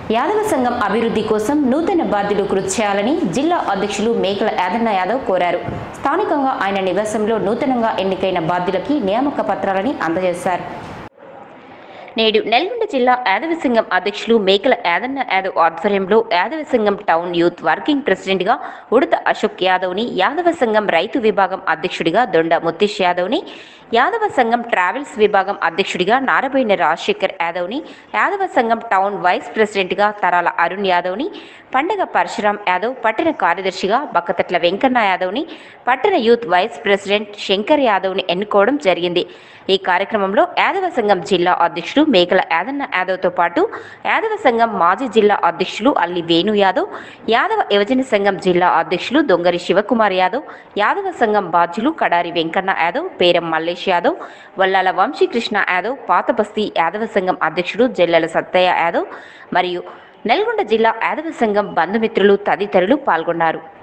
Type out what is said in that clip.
యాదవ సంఘం అభివృద్ధి కోసం నూతన బాధ్యులు కృషి చేయాలని జిల్లా అధ్యక్షులు మేకల యాదన్న యాదవ్ కోరారు స్థానికంగా ఆయన నివాసంలో నూతనంగా ఎన్నికైన బాధ్యులకి నియామక పత్రాలని అందజేశారు నేడు నల్గొండ జిల్లా యాదవ సంఘం అధ్యక్షులు మేకల యాదన్న యాదవ్ ఆధ్వర్యంలో యాదవ సంఘం టౌన్ యూత్ వర్కింగ్ ప్రెసిడెంట్గా ఉడత అశోక్ యాదవ్ని యాదవ సంఘం రైతు విభాగం అధ్యక్షుడిగా దొండ ముత్తేష్ యాదవ్ని యాదవ సంఘం ట్రావెల్స్ విభాగం అధ్యక్షుడిగా నారబోయిన రాజశేఖర్ యాదవ్ని యాదవ సంఘం టౌన్ వైస్ ప్రెసిడెంట్గా తరాల అరుణ్ యాదవ్ని పండగ పరశురాం యాదవ్ పట్టణ కార్యదర్శిగా బక్కతట్ల వెంకన్న యాదవ్ని పట్టణ యూత్ వైస్ ప్రెసిడెంట్ శంకర్ యాదవ్ని ఎన్నుకోవడం జరిగింది ఈ కార్యక్రమంలో యాదవ సంఘం జిల్లా అధ్యక్షుడు మేకల యాదన్న యాదవ్తో పాటు యాదవ సంఘం మాజీ జిల్లా అధ్యక్షులు అల్లి వేణు యాదవ్ యాదవ యువజన సంఘం జిల్లా అధ్యక్షులు దొంగరి శివకుమార్ యాదవ్ యాదవ సంఘం బాధ్యులు కడారి వెంకన్న యాదవ్ పేరం మల్లేష్ యాదవ్ వల్లాల వంశీకృష్ణ యాదవ్ పాతబస్తీ యాదవ సంఘం అధ్యక్షుడు జల్లెల సత్తయ్య యాదవ్ మరియు నల్గొండ జిల్లా యాదవ సంఘం బంధుమిత్రులు తదితరులు పాల్గొన్నారు